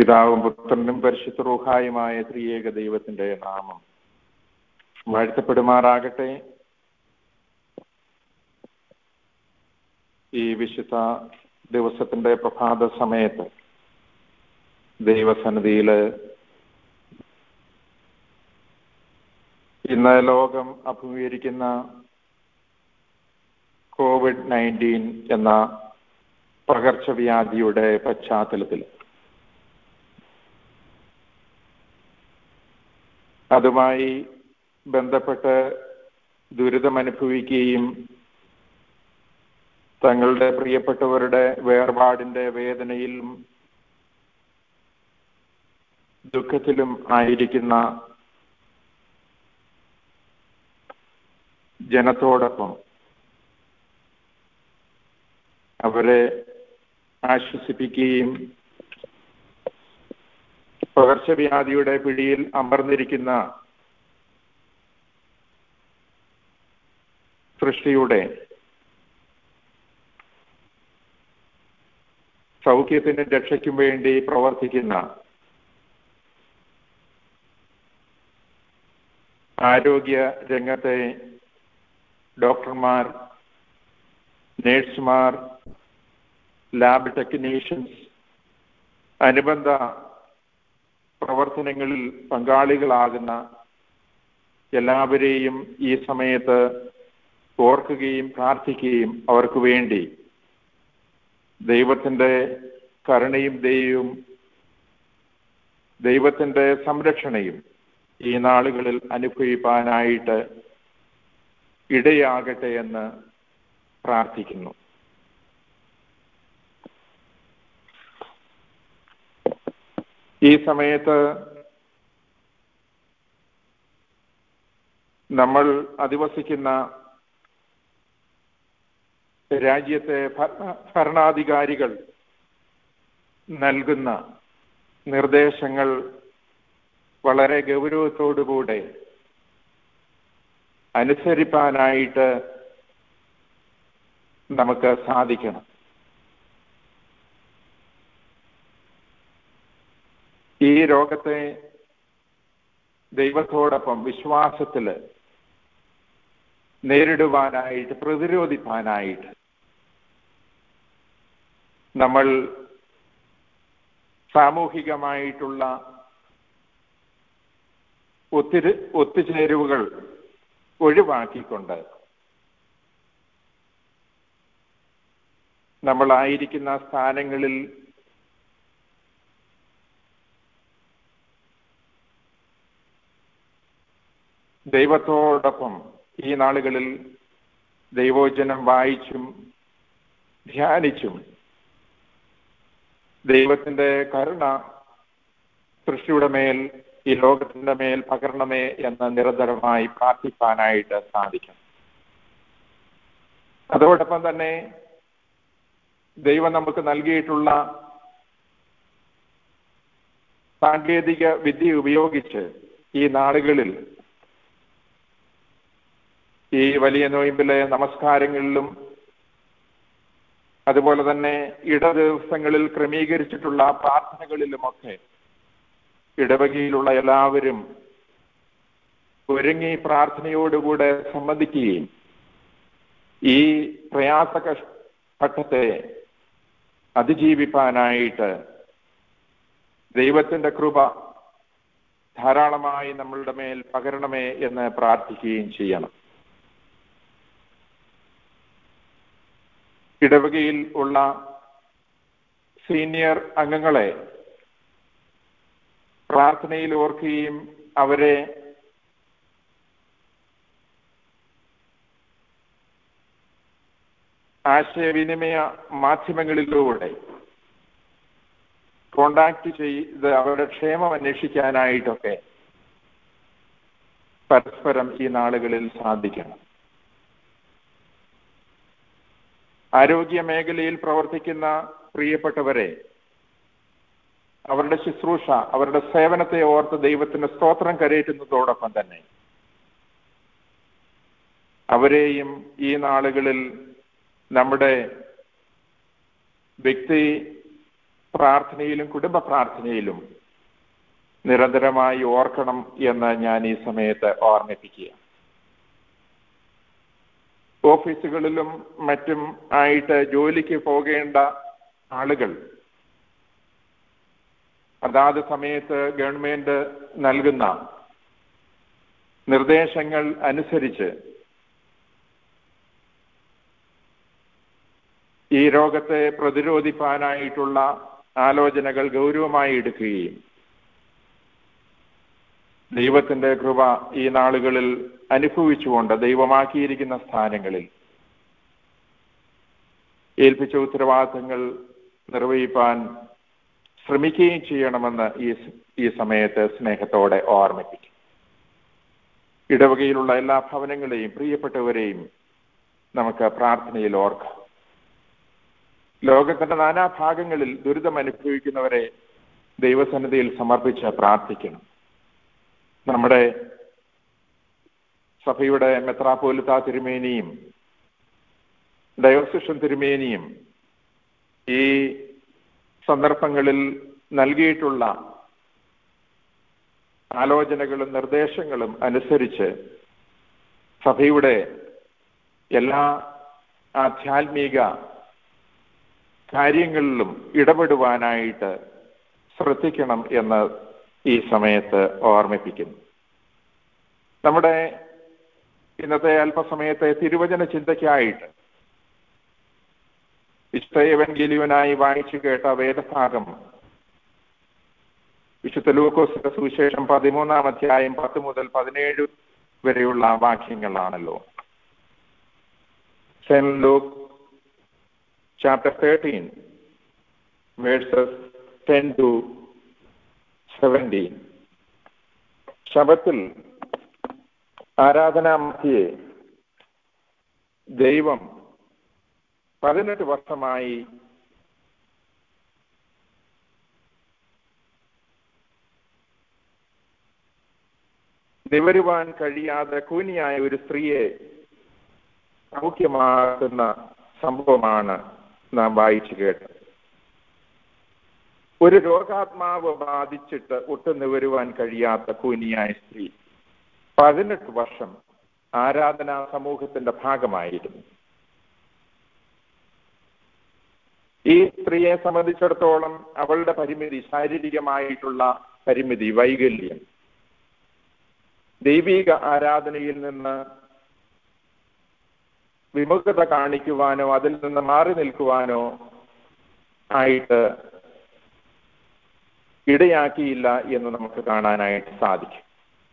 പിതാവും പുത്രനും പരിശുദ്ധ റൂഹായുമായ ത്രിയേക ദൈവത്തിന്റെ നാമം വാഴ്ത്തപ്പെടുമാറാകട്ടെ ഈ വിശുദ്ധ ദിവസത്തിന്റെ പ്രഭാത സമയത്ത് ദൈവസന്നിധിയില് ഇന്ന് ലോകം അഭിമുഖീകരിക്കുന്ന കോവിഡ് നയൻറ്റീൻ എന്ന പകർച്ചവ്യാധിയുടെ പശ്ചാത്തലത്തിൽ അതുമായി ബന്ധപ്പെട്ട് ദുരിതമനുഭവിക്കുകയും തങ്ങളുടെ പ്രിയപ്പെട്ടവരുടെ വേർപാടിന്റെ വേദനയിലും ദുഃഖത്തിലും ആയിരിക്കുന്ന ജനത്തോടൊപ്പം അവരെ ആശ്വസിപ്പിക്കുകയും പകർച്ചവ്യാധിയുടെ പിടിയിൽ അമർന്നിരിക്കുന്ന സൃഷ്ടിയുടെ സൗഖ്യത്തിനും രക്ഷയ്ക്കും വേണ്ടി പ്രവർത്തിക്കുന്ന ആരോഗ്യ രംഗത്തെ ഡോക്ടർമാർ നേഴ്സുമാർ ലാബ് ടെക്നീഷ്യൻസ് അനുബന്ധ പ്രവർത്തനങ്ങളിൽ പങ്കാളികളാകുന്ന എല്ലാവരെയും ഈ സമയത്ത് ഓർക്കുകയും പ്രാർത്ഥിക്കുകയും അവർക്ക് വേണ്ടി ദൈവത്തിന്റെ കരുണയും ദൈവവും ദൈവത്തിന്റെ സംരക്ഷണയും ഈ നാളുകളിൽ അനുഭവിപ്പാനായിട്ട് ഇടയാകട്ടെ എന്ന് പ്രാർത്ഥിക്കുന്നു ഈ സമയത്ത് നമ്മൾ അധിവസിക്കുന്ന രാജ്യത്തെ ഭരണാധികാരികൾ നൽകുന്ന നിർദ്ദേശങ്ങൾ വളരെ ഗൗരവത്തോടുകൂടെ അനുസരിപ്പാനായിട്ട് നമുക്ക് സാധിക്കണം ഈ രോഗത്തെ ദൈവത്തോടൊപ്പം വിശ്വാസത്തില് നേരിടുവാനായിട്ട് പ്രതിരോധിപ്പാനായിട്ട് നമ്മൾ സാമൂഹികമായിട്ടുള്ള ഒത്തിരി ഒത്തുചേരുവകൾ ഒഴിവാക്കിക്കൊണ്ട് നമ്മളായിരിക്കുന്ന സ്ഥാനങ്ങളിൽ ദൈവത്തോടൊപ്പം ഈ നാളുകളിൽ ദൈവോചനം വായിച്ചും ധ്യാനിച്ചും ദൈവത്തിന്റെ കരുണ സൃഷ്ടിയുടെ മേൽ ഈ ലോകത്തിന്റെ മേൽ പകരണമേ എന്ന് നിരന്തരമായി പ്രാർത്ഥിക്കാനായിട്ട് സാധിക്കും അതോടൊപ്പം തന്നെ ദൈവം നമുക്ക് നൽകിയിട്ടുള്ള സാങ്കേതിക വിദ്യ ഉപയോഗിച്ച് ഈ നാളുകളിൽ ഈ വലിയ നോയിമ്പിലെ നമസ്കാരങ്ങളിലും അതുപോലെ തന്നെ ഇട ദിവസങ്ങളിൽ ക്രമീകരിച്ചിട്ടുള്ള പ്രാർത്ഥനകളിലുമൊക്കെ ഇടവകയിലുള്ള എല്ലാവരും ഒരുങ്ങി പ്രാർത്ഥനയോടുകൂടെ സംബന്ധിക്കുകയും ഈ പ്രയാസ ഘട്ടത്തെ അതിജീവിപ്പാനായിട്ട് ദൈവത്തിന്റെ കൃപ ധാരാളമായി നമ്മളുടെ മേൽ പകരണമേ എന്ന് പ്രാർത്ഥിക്കുകയും ചെയ്യണം ഇടവകയിൽ ഉള്ള സീനിയർ അംഗങ്ങളെ പ്രാർത്ഥനയിൽ ഓർക്കുകയും അവരെ ആശയവിനിമയ മാധ്യമങ്ങളിലൂടെ കോണ്ടാക്ട് ചെയ്ത് അവരുടെ ക്ഷേമം അന്വേഷിക്കാനായിട്ടൊക്കെ പരസ്പരം ഈ നാളുകളിൽ സാധിക്കണം ആരോഗ്യ മേഖലയിൽ പ്രവർത്തിക്കുന്ന പ്രിയപ്പെട്ടവരെ അവരുടെ ശുശ്രൂഷ അവരുടെ സേവനത്തെ ഓർത്ത് ദൈവത്തിന് സ്തോത്രം കരയേറ്റുന്നതോടൊപ്പം തന്നെ അവരെയും ഈ നാളുകളിൽ നമ്മുടെ വ്യക്തി പ്രാർത്ഥനയിലും കുടുംബ പ്രാർത്ഥനയിലും നിരന്തരമായി ഓർക്കണം എന്ന് ഞാൻ ഈ സമയത്ത് ഓർമ്മിപ്പിക്കുക ഓഫീസുകളിലും മറ്റും ആയിട്ട് ജോലിക്ക് പോകേണ്ട ആളുകൾ അതാത് സമയത്ത് ഗവൺമെന്റ് നൽകുന്ന നിർദ്ദേശങ്ങൾ അനുസരിച്ച് ഈ രോഗത്തെ പ്രതിരോധിക്കാനായിട്ടുള്ള ആലോചനകൾ ഗൗരവമായി എടുക്കുകയും ദൈവത്തിന്റെ കൃപ ഈ നാളുകളിൽ അനുഭവിച്ചുകൊണ്ട് ദൈവമാക്കിയിരിക്കുന്ന സ്ഥാനങ്ങളിൽ ഏൽപ്പിച്ച ഉത്തരവാദിത്തങ്ങൾ നിർവഹിപ്പാൻ ശ്രമിക്കുകയും ചെയ്യണമെന്ന് ഈ ഈ സമയത്ത് സ്നേഹത്തോടെ ഓർമ്മിപ്പിക്കും ഇടവകയിലുള്ള എല്ലാ ഭവനങ്ങളെയും പ്രിയപ്പെട്ടവരെയും നമുക്ക് പ്രാർത്ഥനയിൽ ഓർക്കാം ലോകത്തിന്റെ നാനാഭാഗങ്ങളിൽ ദുരിതം അനുഭവിക്കുന്നവരെ ദൈവസന്നിധിയിൽ സമർപ്പിച്ച് പ്രാർത്ഥിക്കണം നമ്മുടെ സഭയുടെ മെത്രാപോലിത്ത തിരുമേനിയും ഡയോസിഷൻ തിരുമേനിയും ഈ സന്ദർഭങ്ങളിൽ നൽകിയിട്ടുള്ള ആലോചനകളും നിർദ്ദേശങ്ങളും അനുസരിച്ച് സഭയുടെ എല്ലാ ആധ്യാത്മിക കാര്യങ്ങളിലും ഇടപെടുവാനായിട്ട് ശ്രദ്ധിക്കണം എന്ന് ഈ സമയത്ത് ഓർമ്മിപ്പിക്കുന്നു നമ്മുടെ ഇന്നത്തെ അല്പസമയത്തെ തിരുവചന ചിന്തയ്ക്കായിട്ട് വിശുദ്ധ എവൻഗേലിയനായി വായിച്ചു കേട്ട വേദഭാഗം വിശുദ്ധ ലൂക്കോസിന്റെ സുവിശേഷം പതിമൂന്നാം അധ്യായം പത്ത് മുതൽ പതിനേഴ് വരെയുള്ള വാക്യങ്ങളാണല്ലോ saint Luke chapter thirteen verses ten to seventeen ശബത്തിൽ ആരാധനാമധ്യയെ ദൈവം പതിനെട്ട് വർഷമായി നിവരുവാൻ കഴിയാതെ കൂനിയായ ഒരു സ്ത്രീയെ സൗഖ്യമാക്കുന്ന സംഭവമാണ് നാം വായിച്ചു കേട്ടത് ഒരു രോഗാത്മാവ് ബാധിച്ചിട്ട് ഒട്ടും നിവരുവാൻ കഴിയാത്ത കൂനിയായ സ്ത്രീ പതിനെട്ട് വർഷം ആരാധനാ സമൂഹത്തിന്റെ ഭാഗമായിരുന്നു ഈ സ്ത്രീയെ സംബന്ധിച്ചിടത്തോളം അവളുടെ പരിമിതി ശാരീരികമായിട്ടുള്ള പരിമിതി വൈകല്യം ദൈവിക ആരാധനയിൽ നിന്ന് വിമുഖത കാണിക്കുവാനോ അതിൽ നിന്ന് മാറി നിൽക്കുവാനോ ആയിട്ട് ഇടയാക്കിയില്ല എന്ന് നമുക്ക് കാണാനായിട്ട് സാധിക്കും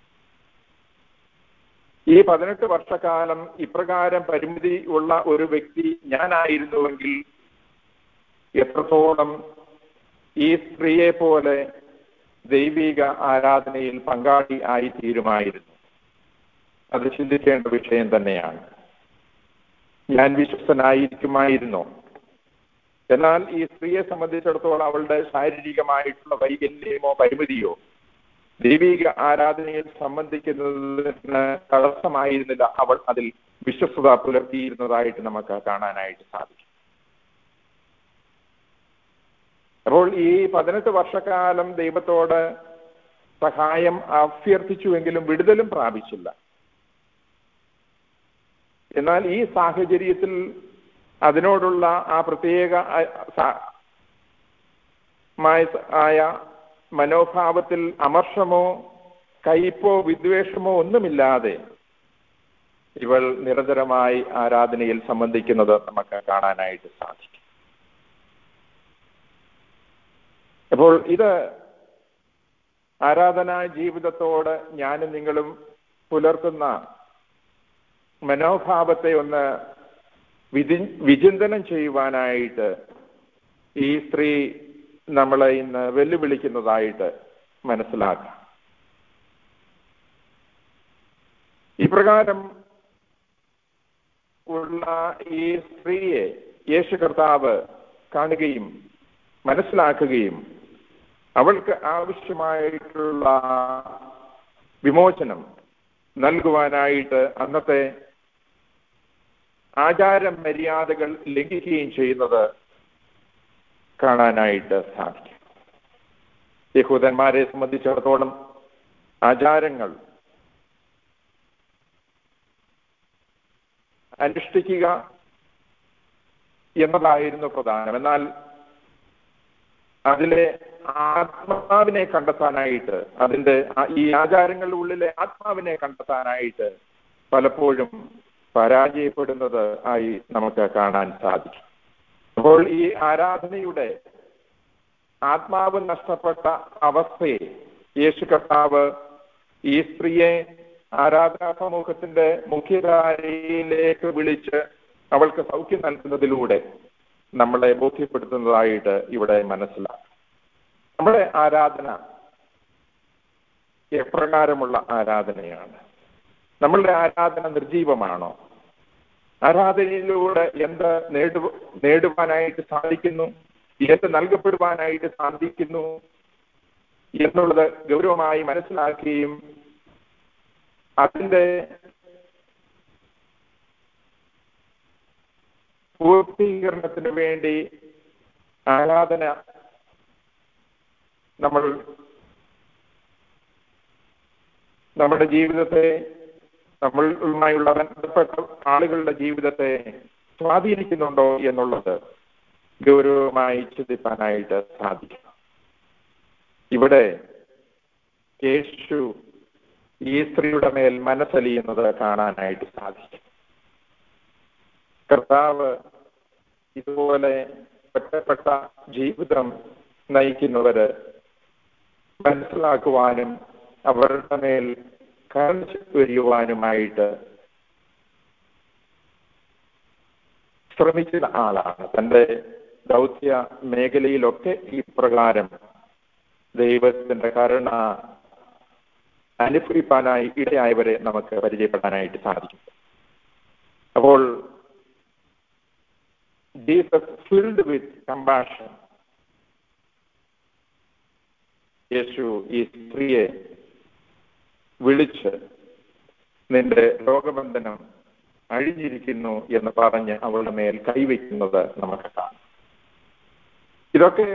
ഈ പതിനെട്ട് വർഷക്കാലം ഇപ്രകാരം പരിമിതി ഉള്ള ഒരു വ്യക്തി ഞാനായിരുന്നുവെങ്കിൽ എത്രത്തോളം ഈ സ്ത്രീയെ പോലെ ദൈവിക ആരാധനയിൽ പങ്കാളി ആയി തീരുമായിരുന്നു അത് ചിന്തിക്കേണ്ട വിഷയം തന്നെയാണ് ഞാൻ വിശ്വസ്തനായിരിക്കുമായിരുന്നോ എന്നാൽ ഈ സ്ത്രീയെ സംബന്ധിച്ചിടത്തോളം അവളുടെ ശാരീരികമായിട്ടുള്ള വൈകല്യമോ പരിമിതിയോ ദൈവിക ആരാധനയിൽ സംബന്ധിക്കുന്നതിന് തടസ്സമായിരുന്നില്ല അവൾ അതിൽ വിശ്വസ്തത പുലർത്തിയിരുന്നതായിട്ട് നമുക്ക് കാണാനായിട്ട് സാധിക്കും അപ്പോൾ ഈ പതിനെട്ട് വർഷക്കാലം ദൈവത്തോട് സഹായം അഭ്യർത്ഥിച്ചുവെങ്കിലും വിടുതലും പ്രാപിച്ചില്ല എന്നാൽ ഈ സാഹചര്യത്തിൽ അതിനോടുള്ള ആ പ്രത്യേക ആയ മനോഭാവത്തിൽ അമർഷമോ കയ്പോ വിദ്വേഷമോ ഒന്നുമില്ലാതെ ഇവൾ നിരന്തരമായി ആരാധനയിൽ സംബന്ധിക്കുന്നത് നമുക്ക് കാണാനായിട്ട് സാധിക്കും അപ്പോൾ ഇത് ആരാധനാ ജീവിതത്തോട് ഞാനും നിങ്ങളും പുലർത്തുന്ന മനോഭാവത്തെ ഒന്ന് വിധി വിചിന്തനം ചെയ്യുവാനായിട്ട് ഈ സ്ത്രീ നമ്മളെ ഇന്ന് വെല്ലുവിളിക്കുന്നതായിട്ട് മനസ്സിലാക്കാം ഇപ്രകാരം ഉള്ള ഈ സ്ത്രീയെ യേശു കർത്താവ് കാണുകയും മനസ്സിലാക്കുകയും അവൾക്ക് ആവശ്യമായിട്ടുള്ള വിമോചനം നൽകുവാനായിട്ട് അന്നത്തെ ആചാര മര്യാദകൾ ലംഘിക്കുകയും ചെയ്യുന്നത് കാണാനായിട്ട് സാധിക്കും യഹൂദന്മാരെ സംബന്ധിച്ചിടത്തോളം ആചാരങ്ങൾ അനുഷ്ഠിക്കുക എന്നതായിരുന്നു പ്രധാനം എന്നാൽ അതിലെ ആത്മാവിനെ കണ്ടെത്താനായിട്ട് അതിന്റെ ആ- ഈ ആചാരങ്ങളുടെ ഉള്ളിലെ ആത്മാവിനെ കണ്ടെത്താനായിട്ട് പലപ്പോഴും പരാജയപ്പെടുന്നത് ആയി നമുക്ക് കാണാൻ സാധിക്കും അപ്പോൾ ഈ ആരാധനയുടെ ആത്മാവ് നഷ്ടപ്പെട്ട അവസ്ഥയെ യേശു കർത്താവ് ഈ സ്ത്രീയെ ആരാധനാ സമൂഹത്തിന്റെ മുഖ്യധാരയിലേക്ക് വിളിച്ച് അവൾക്ക് സൗഖ്യം നൽകുന്നതിലൂടെ നമ്മളെ ബോധ്യപ്പെടുത്തുന്നതായിട്ട് ഇവിടെ മനസ്സിലാക്കാം നമ്മുടെ ആരാധന എപ്രകാരമുള്ള ആരാധനയാണ് നമ്മളുടെ ആരാധന നിർജീവമാണോ ആരാധനയിലൂടെ എന്ത് നേടു നേടുവാനായിട്ട് സാധിക്കുന്നു എന്ത് നൽകപ്പെടുവാനായിട്ട് സാധിക്കുന്നു എന്നുള്ളത് ഗൗരവമായി മനസ്സിലാക്കുകയും അതിന്റെ പൂർത്തീകരണത്തിന് വേണ്ടി ആരാധന നമ്മൾ നമ്മുടെ ജീവിതത്തെ നമ്മളുമായുള്ള ബന്ധപ്പെട്ട ആളുകളുടെ ജീവിതത്തെ സ്വാധീനിക്കുന്നുണ്ടോ എന്നുള്ളത് ഗൗരവമായി ചിന്തിക്കാനായിട്ട് സാധിക്കും ഇവിടെ യേശു ഈ സ്ത്രീയുടെ മേൽ മനസ്സലിയുന്നത് കാണാനായിട്ട് സാധിക്കും കർത്താവ് ഇതുപോലെ ഒറ്റപ്പെട്ട ജീവിതം നയിക്കുന്നവര് മനസ്സിലാക്കുവാനും അവരുടെ മേൽ കരുണ വരിയുവാനുമായിട്ട് ശ്രമിക്കുന്ന ആളാണ് തന്റെ ദൗത്യ മേഖലയിലൊക്കെ ഈ പ്രകാരം ദൈവത്തിന്റെ കരുണ അനുഭവിപ്പാനായി ഇടയായവരെ നമുക്ക് പരിചയപ്പെടാനായിട്ട് സാധിക്കും അപ്പോൾ ജീസസ് ഫിൽഡ് വിത്ത് കമ്പാഷൻ യേശു ഈ സ്ത്രീയെ വിളിച്ച് നിന്റെ രോഗബന്ധനം അഴിഞ്ഞിരിക്കുന്നു എന്ന് പറഞ്ഞ് അവളുടെ മേൽ കൈവയ്ക്കുന്നത് നമുക്ക് കാണാം ഇതൊക്കെ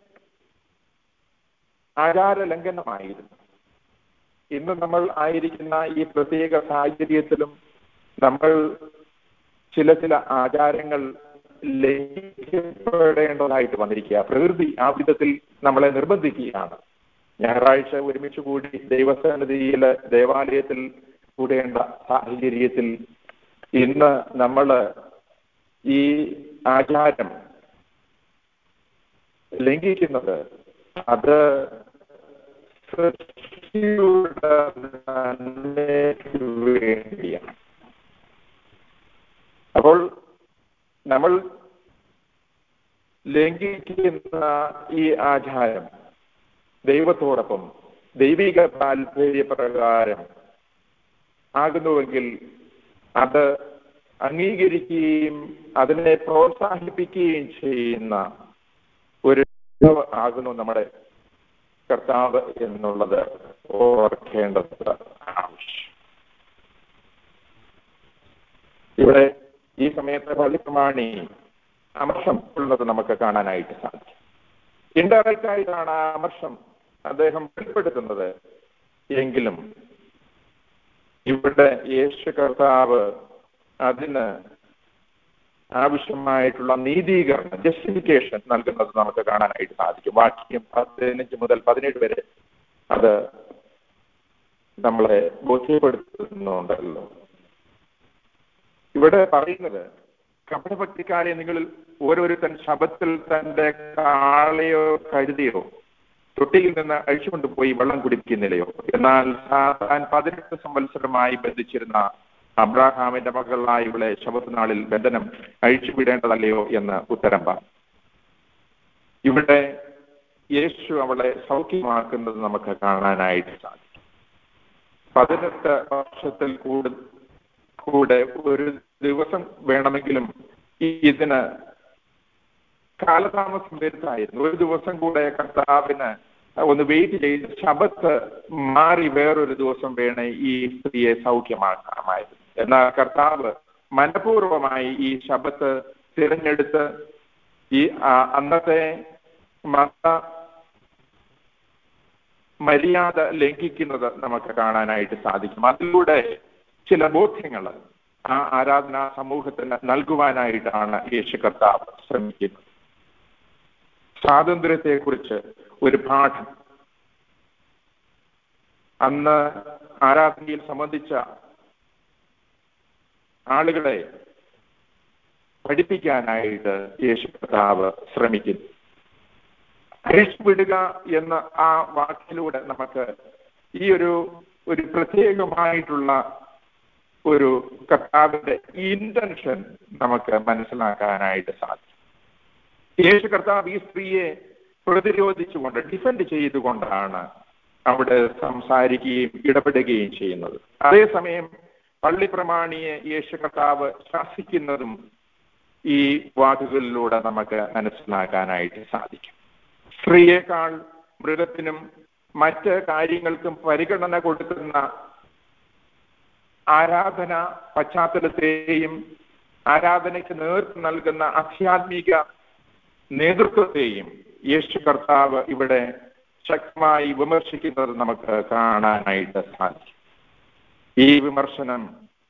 ആചാര ലംഘനമായിരുന്നു ഇന്ന് നമ്മൾ ആയിരിക്കുന്ന ഈ പ്രത്യേക സാഹചര്യത്തിലും നമ്മൾ ചില ചില ആചാരങ്ങൾ ലംഘിക്കപ്പെടേണ്ടതായിട്ട് വന്നിരിക്കുക പ്രകൃതി ആ വിധത്തിൽ നമ്മളെ നിർബന്ധിക്കുകയാണ് ഞായറാഴ്ച ഒരുമിച്ച് കൂടി ദൈവസന്നിധിയിൽ ദേവാലയത്തിൽ കൂടേണ്ട സാഹചര്യത്തിൽ ഇന്ന് നമ്മൾ ഈ ആചാരം ലംഘിക്കുന്നത് അത് സൃഷ്ടിയുടെ നന്മയ്ക്ക് വേണ്ടിയാണ് അപ്പോൾ നമ്മൾ ലംഘിക്കുന്ന ഈ ആചാരം ദൈവത്തോടൊപ്പം ദൈവിക താല്പര്യപ്രകാരം ആകുന്നുവെങ്കിൽ അത് അംഗീകരിക്കുകയും അതിനെ പ്രോത്സാഹിപ്പിക്കുകയും ചെയ്യുന്ന ഒരു ആകുന്നു നമ്മുടെ കർത്താവ് എന്നുള്ളത് ഓർക്കേണ്ടത് ആവശ്യം ഇവിടെ ഈ സമയത്ത് പള്ളിപ്രമാണി അമർഷം ഉള്ളത് നമുക്ക് കാണാനായിട്ട് സാധിക്കും ഇൻഡയറക്റ്റ് ആയിട്ടാണ് ആ അമർഷം അദ്ദേഹം വെളിപ്പെടുത്തുന്നത് എങ്കിലും ഇവിടെ യേശു കർത്താവ് അതിന് ആവശ്യമായിട്ടുള്ള നീതീകരണം ജസ്റ്റിഫിക്കേഷൻ നൽകുന്നത് നമുക്ക് കാണാനായിട്ട് സാധിക്കും വാക്യം പതിനഞ്ച് മുതൽ പതിനേഴ് വരെ അത് നമ്മളെ ബോധ്യപ്പെടുത്തുന്നുണ്ടല്ലോ ഇവിടെ പറയുന്നത് കപടഭക്തിക്കാരെ നിങ്ങളിൽ ഓരോരുത്തൻ ശബത്തിൽ തന്റെ കാളയോ കഴുതിയോ തൊട്ടിയിൽ നിന്ന് അഴിച്ചുകൊണ്ടുപോയി വെള്ളം കുടിക്കുന്നില്ലയോ എന്നാൽ താൻ പതിനെട്ട് സംവത്സരമായി ബന്ധിച്ചിരുന്ന അബ്രാഹാമിന്റെ മകളായ ഇവളെ ശബത്ത് നാളിൽ ബന്ധനം അഴിച്ചുവിടേണ്ടതല്ലയോ എന്ന് ഉത്തരം പറഞ്ഞു ഇവിടെ യേശു അവളെ സൗഖ്യമാക്കുന്നത് നമുക്ക് കാണാനായിട്ട് സാധിക്കും പതിനെട്ട് വർഷത്തിൽ കൂടുതൽ കൂടെ ഒരു ദിവസം വേണമെങ്കിലും ഇതിന് കാലതാമസം വരുത്തായിരുന്നു ഒരു ദിവസം കൂടെ കർത്താവിന് ഒന്ന് വെയിറ്റ് ചെയ്ത് ശബത്ത് മാറി വേറൊരു ദിവസം വേണേ ഈ സ്ത്രീയെ സൗഖ്യമാക്കാമായിരുന്നു എന്നാൽ കർത്താവ് മനഃപൂർവമായി ഈ ശബത്ത് തിരഞ്ഞെടുത്ത് ഈ അന്നത്തെ മത മര്യാദ ലംഘിക്കുന്നത് നമുക്ക് കാണാനായിട്ട് സാധിക്കും അതിലൂടെ ചില ബോധ്യങ്ങൾ ആ ആരാധനാ സമൂഹത്തിന് നൽകുവാനായിട്ടാണ് യേശു കർത്താവ് ശ്രമിക്കുന്നത് സ്വാതന്ത്ര്യത്തെക്കുറിച്ച് ഒരു പാഠം അന്ന് ആരാധനയിൽ സംബന്ധിച്ച ആളുകളെ പഠിപ്പിക്കാനായിട്ട് യേശു കർത്താവ് ശ്രമിക്കുന്നു അഴിച്ചുവിടുക എന്ന ആ വാക്കിലൂടെ നമുക്ക് ഈ ഒരു ഒരു പ്രത്യേകമായിട്ടുള്ള ഒരു കർത്താവിന്റെ ഇന്റൻഷൻ നമുക്ക് മനസ്സിലാക്കാനായിട്ട് സാധിക്കും യേശു കർത്താവ് ഈ സ്ത്രീയെ പ്രതിരോധിച്ചുകൊണ്ട് ഡിഫെൻഡ് ചെയ്തുകൊണ്ടാണ് അവിടെ സംസാരിക്കുകയും ഇടപെടുകയും ചെയ്യുന്നത് അതേസമയം പള്ളി പ്രമാണിയെ യേശു കർത്താവ് ശാസിക്കുന്നതും ഈ വാക്കുകളിലൂടെ നമുക്ക് മനസ്സിലാക്കാനായിട്ട് സാധിക്കും സ്ത്രീയേക്കാൾ മൃഗത്തിനും മറ്റ് കാര്യങ്ങൾക്കും പരിഗണന കൊടുക്കുന്ന ആരാധന പശ്ചാത്തലത്തെയും ആരാധനയ്ക്ക് നേതൃത്വം നൽകുന്ന ആധ്യാത്മിക നേതൃത്വത്തെയും യേശു കർത്താവ് ഇവിടെ ശക്തമായി വിമർശിക്കുന്നത് നമുക്ക് കാണാനായിട്ട് സാധിക്കും ഈ വിമർശനം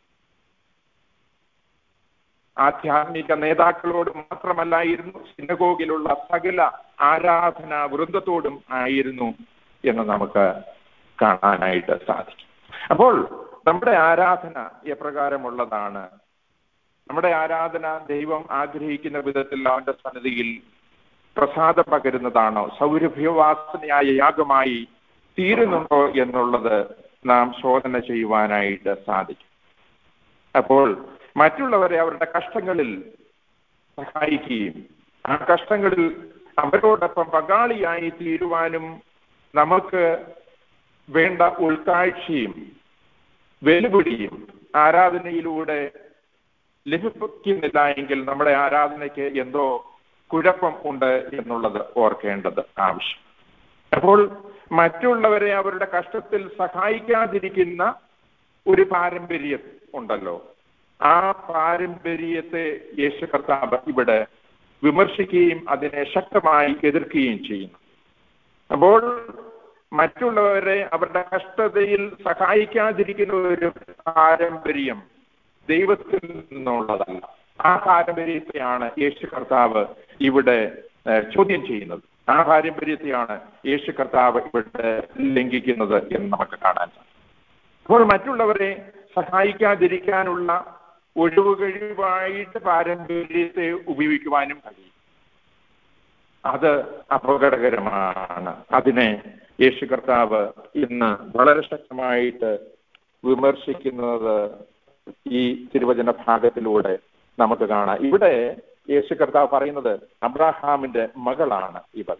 ആധ്യാത്മിക നേതാക്കളോട് മാത്രമല്ലായിരുന്നു സിനഗോഗിലുള്ള സകല ആരാധനാ വൃന്ദത്തോടും ആയിരുന്നു എന്ന് നമുക്ക് കാണാനായിട്ട് സാധിക്കും അപ്പോൾ നമ്മുടെ ആരാധന എപ്രകാരമുള്ളതാണ് നമ്മുടെ ആരാധന ദൈവം ആഗ്രഹിക്കുന്ന വിധത്തിൽ അവന്റെ സന്നിധിയിൽ പ്രസാദം പകരുന്നതാണോ സൗരഭ്യവാസനയായ യാഗമായി തീരുന്നുണ്ടോ എന്നുള്ളത് നാം ശോധന ചെയ്യുവാനായിട്ട് സാധിക്കും അപ്പോൾ മറ്റുള്ളവരെ അവരുടെ കഷ്ടങ്ങളിൽ സഹായിക്കുകയും ആ കഷ്ടങ്ങളിൽ അവരോടൊപ്പം പങ്കാളിയായി തീരുവാനും നമുക്ക് വേണ്ട ഉൾക്കാഴ്ചയും വെല്ലുവിളിയും ആരാധനയിലൂടെ ലഭിക്കുന്നില്ല എങ്കിൽ നമ്മുടെ ആരാധനയ്ക്ക് എന്തോ കുഴപ്പം ഉണ്ട് എന്നുള്ളത് ഓർക്കേണ്ടത് ആവശ്യം അപ്പോൾ മറ്റുള്ളവരെ അവരുടെ കഷ്ടത്തിൽ സഹായിക്കാതിരിക്കുന്ന ഒരു പാരമ്പര്യം ഉണ്ടല്ലോ ആ പാരമ്പര്യത്തെ യേശു കർത്താവ് ഇവിടെ വിമർശിക്കുകയും അതിനെ ശക്തമായി എതിർക്കുകയും ചെയ്യുന്നു അപ്പോൾ മറ്റുള്ളവരെ അവരുടെ കഷ്ടതയിൽ സഹായിക്കാതിരിക്കുന്ന ഒരു പാരമ്പര്യം ദൈവത്തിൽ നിന്നുള്ളതല്ല ആ പാരമ്പര്യത്തെയാണ് യേശു കർത്താവ് ഇവിടെ ചോദ്യം ചെയ്യുന്നത് ആ പാരമ്പര്യത്തെയാണ് യേശു കർത്താവ് ഇവിടെ ലംഘിക്കുന്നത് എന്ന് നമുക്ക് കാണാൻ സാധിക്കും അപ്പോൾ മറ്റുള്ളവരെ സഹായിക്കാതിരിക്കാനുള്ള ഒഴിവുകഴിവായിട്ട് പാരമ്പര്യത്തെ ഉപയോഗിക്കുവാനും കഴിയും അത് അപകടകരമാണ് അതിനെ യേശു കർത്താവ് ഇന്ന് വളരെ ശക്തമായിട്ട് വിമർശിക്കുന്നത് ഈ തിരുവചന ഭാഗത്തിലൂടെ നമുക്ക് കാണാം ഇവിടെ യേശു കർത്താവ് പറയുന്നത് അബ്രാഹാമിന്റെ മകളാണ് ഇവർ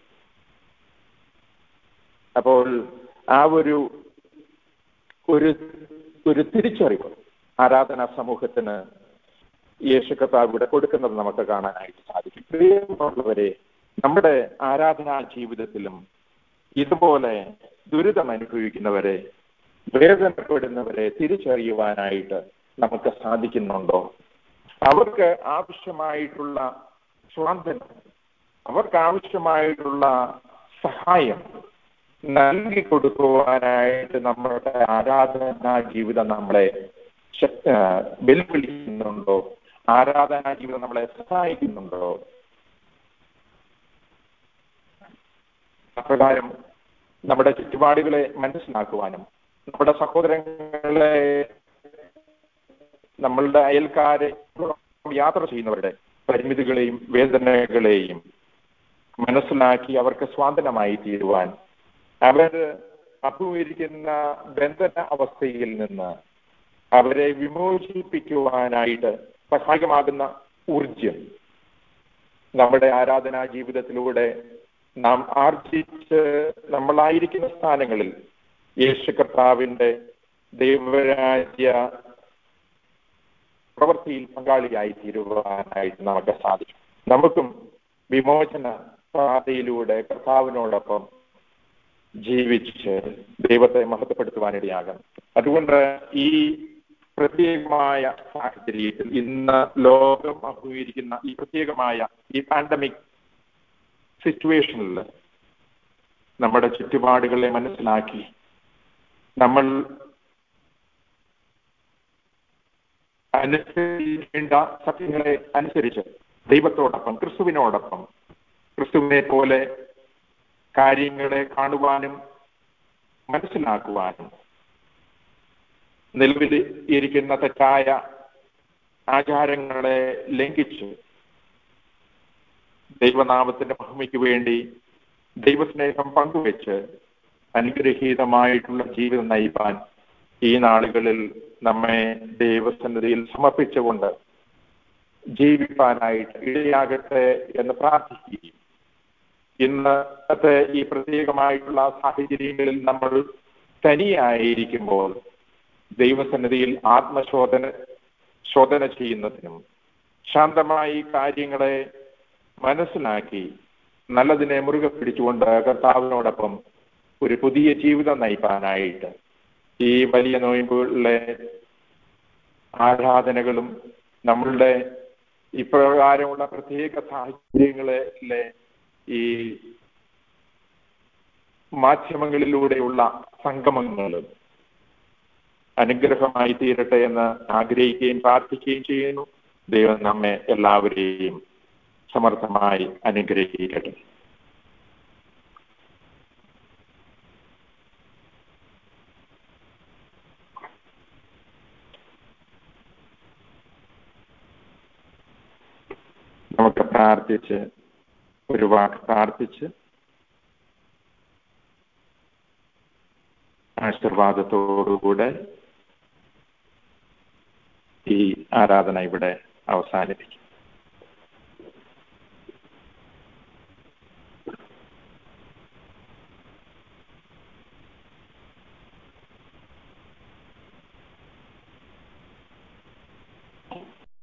അപ്പോൾ ആ ഒരു ഒരു ഒരു തിരിച്ചറിവ് ആരാധനാ സമൂഹത്തിന് യേശു കർത്താവ് ഇവിടെ കൊടുക്കുന്നത് നമുക്ക് കാണാനായിട്ട് സാധിക്കും പ്രിയമുള്ളവരെ നമ്മുടെ ആരാധനാ ജീവിതത്തിലും ഇതുപോലെ ദുരിതം അനുഭവിക്കുന്നവരെ വേദനപ്പെടുന്നവരെ തിരിച്ചറിയുവാനായിട്ട് നമുക്ക് സാധിക്കുന്നുണ്ടോ അവർക്ക് ആവശ്യമായിട്ടുള്ള സ്വാതന്ത്ര്യം അവർക്ക് ആവശ്യമായിട്ടുള്ള സഹായം നൽകി കൊടുക്കുവാനായിട്ട് നമ്മുടെ ആരാധനാ ജീവിതം നമ്മളെ വെല്ലുവിളിക്കുന്നുണ്ടോ ആരാധനാ ജീവിതം നമ്മളെ സഹായിക്കുന്നുണ്ടോ അപ്രകാരം നമ്മുടെ ചുറ്റുപാടുകളെ മനസ്സിലാക്കുവാനും നമ്മുടെ സഹോദരങ്ങളെ നമ്മളുടെ അയൽക്കാരെ യാത്ര ചെയ്യുന്നവരുടെ പരിമിതികളെയും വേദനകളെയും മനസ്സിലാക്കി അവർക്ക് സ്വാതന്ത്ര്യമായി തീരുവാൻ അവർ അഭിമുഖീകരിക്കുന്ന ബന്ധന അവസ്ഥയിൽ നിന്ന് അവരെ വിമോചിപ്പിക്കുവാനായിട്ട് സഹായകമാകുന്ന ഊർജം നമ്മുടെ ആരാധനാ ജീവിതത്തിലൂടെ നാം ആർജിച്ച് നമ്മളായിരിക്കുന്ന സ്ഥാനങ്ങളിൽ യേശു കർത്താവിന്റെ ദൈവരാജ്യ പ്രവൃത്തിയിൽ പങ്കാളിയായി തീരുവാനായിട്ട് നമുക്ക് സാധിക്കും നമുക്കും വിമോചന പാതയിലൂടെ കർത്താവിനോടൊപ്പം ജീവിച്ച് ദൈവത്തെ മഹത്വപ്പെടുത്തുവാനിടയാകണം അതുകൊണ്ട് ഈ പ്രത്യേകമായ സാഹചര്യത്തിൽ ഇന്ന് ലോകം അഭിമുഖീകരിക്കുന്ന ഈ പ്രത്യേകമായ ഈ പാൻഡമിക് സിറ്റുവേഷനിൽ നമ്മുടെ ചുറ്റുപാടുകളെ മനസ്സിലാക്കി നമ്മൾ അനുസരിക്കേണ്ട സത്യങ്ങളെ അനുസരിച്ച് ദൈവത്തോടൊപ്പം ക്രിസ്തുവിനോടൊപ്പം ക്രിസ്തുവിനെ പോലെ കാര്യങ്ങളെ കാണുവാനും മനസ്സിലാക്കുവാനും നിലവിൽ ഇരിക്കുന്ന തെറ്റായ ആചാരങ്ങളെ ലംഘിച്ച് ദൈവനാമത്തിന്റെ മഹിമയ്ക്ക് വേണ്ടി ദൈവസ്നേഹം പങ്കുവെച്ച് അനുഗ്രഹീതമായിട്ടുള്ള ജീവിതം നയിപ്പാൻ ഈ നാളുകളിൽ നമ്മെ ദൈവസന്നിധിയിൽ സമർപ്പിച്ചുകൊണ്ട് ജീവിപ്പാനായിട്ട് ഇടയാകട്ടെ എന്ന് പ്രാർത്ഥിക്കുകയും ഇന്നത്തെ ഈ പ്രത്യേകമായിട്ടുള്ള സാഹചര്യങ്ങളിൽ നമ്മൾ തനിയായിരിക്കുമ്പോൾ ദൈവസന്നിധിയിൽ ആത്മശോധന ശോധന ചെയ്യുന്നതിനും ശാന്തമായി കാര്യങ്ങളെ മനസ്സിലാക്കി നല്ലതിനെ മുറുകെ പിടിച്ചുകൊണ്ട് കർത്താവിനോടൊപ്പം ഒരു പുതിയ ജീവിതം നയിക്കാനായിട്ട് ഈ വലിയ നോയമ്പുകളിലെ ആരാധനകളും നമ്മളുടെ ഇപ്രകാരമുള്ള പ്രത്യേക സാഹചര്യങ്ങളിലെ ഈ മാധ്യമങ്ങളിലൂടെയുള്ള സംഗമങ്ങളും അനുഗ്രഹമായി തീരട്ടെ എന്ന് ആഗ്രഹിക്കുകയും പ്രാർത്ഥിക്കുകയും ചെയ്യുന്നു ദൈവം നമ്മെ എല്ലാവരെയും സമർത്ഥമായി അനുഗ്രഹിക്കട്ടെ നമുക്ക് പ്രാർത്ഥിച്ച് ഒരു വാക്ക് പ്രാർത്ഥിച്ച് ആശീർവാദത്തോടുകൂടെ ഈ ആരാധന ഇവിടെ അവസാനിപ്പിക്കും